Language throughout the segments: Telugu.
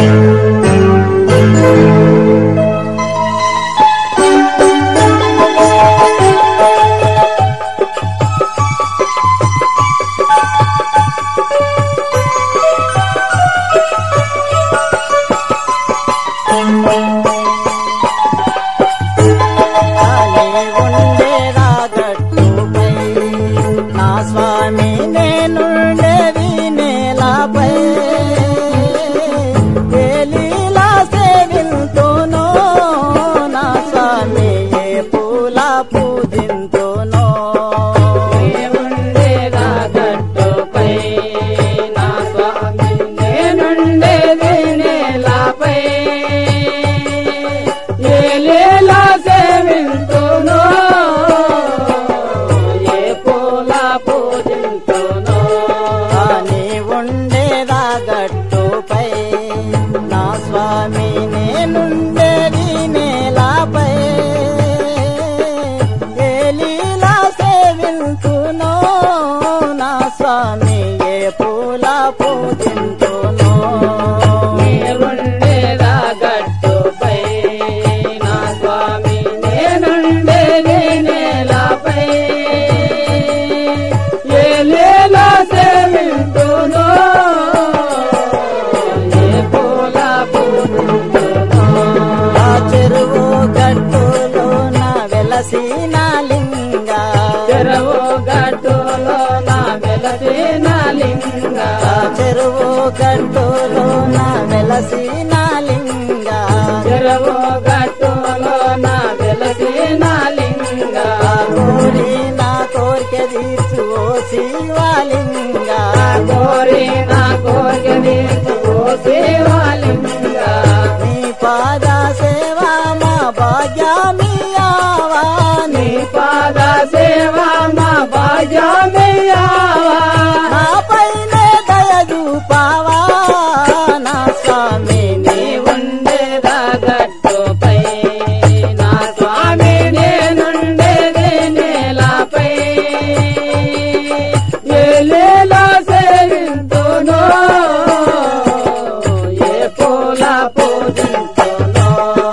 నీ ఉండేరా గట్టుపై నా స్వామి నేనుండేది నేలపై ఏ లీలా సేవింతునో నా స్వామి ఏ పూల పూజింతునో ఉండేదా గట్టుపై నా స్వామి నేనుండేది నేలపై ఏలేలా సేవింతును ఏ పూల పూజింతును నీ ఉండేరా గట్టుపై నా స్వామి నేనుండేది నేలపై ఏ లీలా సేవింతునో నా స్వామి ఏ పూల పూజింతునో ఉండేదా గట్టుపై నా స్వామి నేనుండేది నేలపై ఏలేలా సేవింతును ఏ పూల పూజింతును ఆ చెరువు గట్టులోన వెలసిన లింగ చెరవు గట్టులో నా వెలసిన లింగ ఆ చెరువు గట్టులోన వెలసిన లింగ చెరవు గట్టులో నా వెలసిన లింగ ఆ కోరి నా కోరిక తీర్చు ఓ శివలింగ కోరి నా కోరిక నీకు ఓ శివలింగ నీ పాద సేవా మా భాగ్యమియావా నీ పాద సేవ మా భాగ్యమయ్యావా నా పైనే దయ చూపావా నా స్వామి నీ నీ ఉండేదా గట్టుపై నా స్వామి నేనుండేది నేలపై ఏలేలా సేవింతును ఏ పూల పూజింతును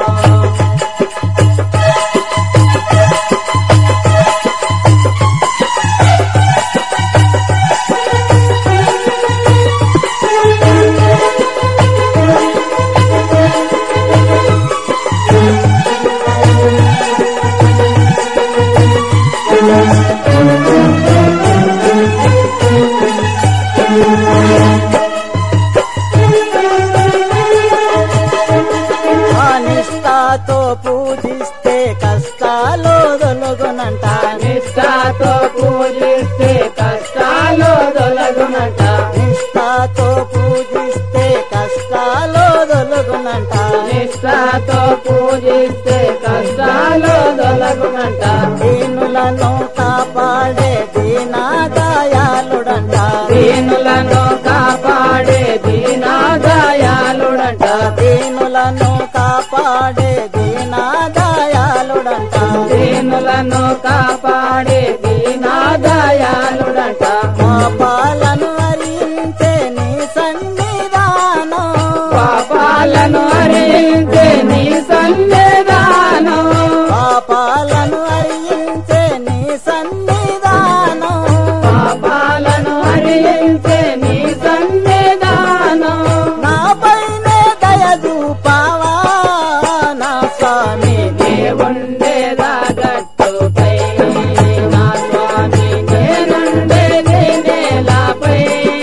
ఆ నిష్ఠతో పూజిస్తే కష్టాలు దొలుగునంట నిష్ఠతో పూజిస్తే కష్టాలు తొలగునట నిష్ఠతో పూజిస్తే కష్టాలు దొలుగునంట నిష్ఠతో పూజిస్తే కష్టాలు తొలగునంట దీనులను కాపాడే దీనాదయాలుడంట దీనులను కాపాడే దీనాదయాలుడంట దీనులను కాపాడే దీనాదయాలుడంట దీనులను కాపాడే దీనాదయాలుడంట మా పాలను హరించే నీ సన్నిధానం పాపాలను హరించే నీ సన్నిధానం పాపాలను హరించే నీ సన్నిధానం పాపాలను హరించే నీ సన్నిధానం నా పైనే దయ చూపావా నా స్వామి నే ఉండేదా గట్టుపై నా స్వామి నేనుండేది నేలపై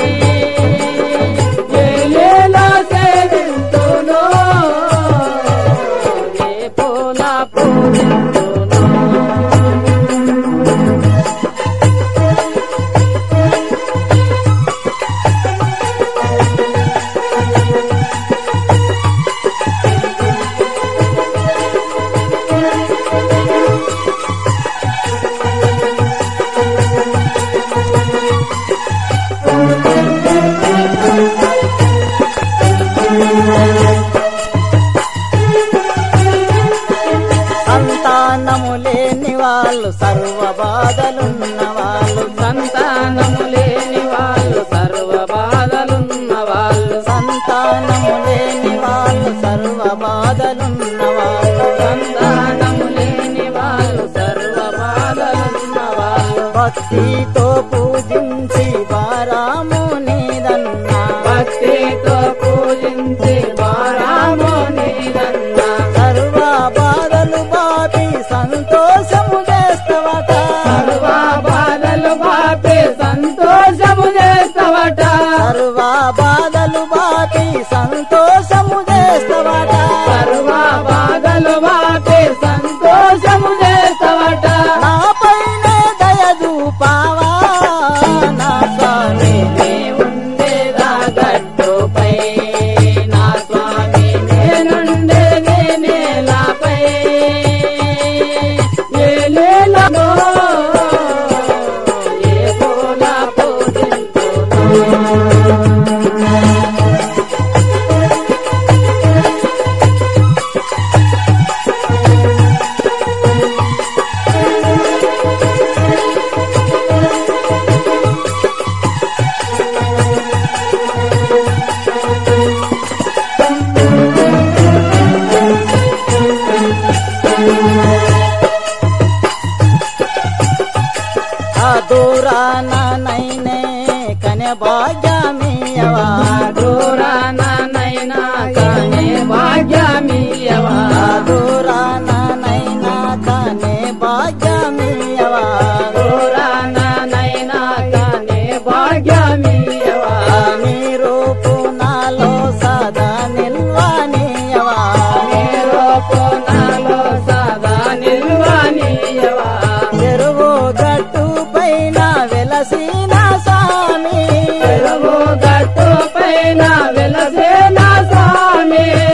ఏలేలా సేవింతును ఏ పూల పూజింతును భక్తితో పూజించి వారాము నీదన్నా భక్తితో పూజించి వారాము నీదన్న సర్వ బాధలు బాపి సంతోషము చేస్తవట సర్వ బాధలు బాపి సంతోషము చేస్తావట సర్వ బాధలు బాపి సంతోషము చేస్తవట సర్వ బాధలు బాపి సంతోషము చేస్తావట నా పైనే దయ చూపావా నా స్వామి నీ ఉండేదా గట్టుపై నా స్వామి నేనుండేది నేలపై ఏ లీలలో ఏ పూల పూజించును ఆ దూరాన నైనే కనే భాగ్యమీయవా దూరాన నైనా కానీ భాగ్యమీయవా ఆ దూరాన నైనా కనే భాగ్యమీయవా దూరాన నైనా కానీ భాగ్యమీయవా నీ రూపు నాలో సదా నిల్వనీయవా మీరు కోనాలో సదా నిల్వనీయవా చెరువు గట్టు పైన వెలసిన స్వామి తెలుగు గట్టు పైన వెలసేన స్వామి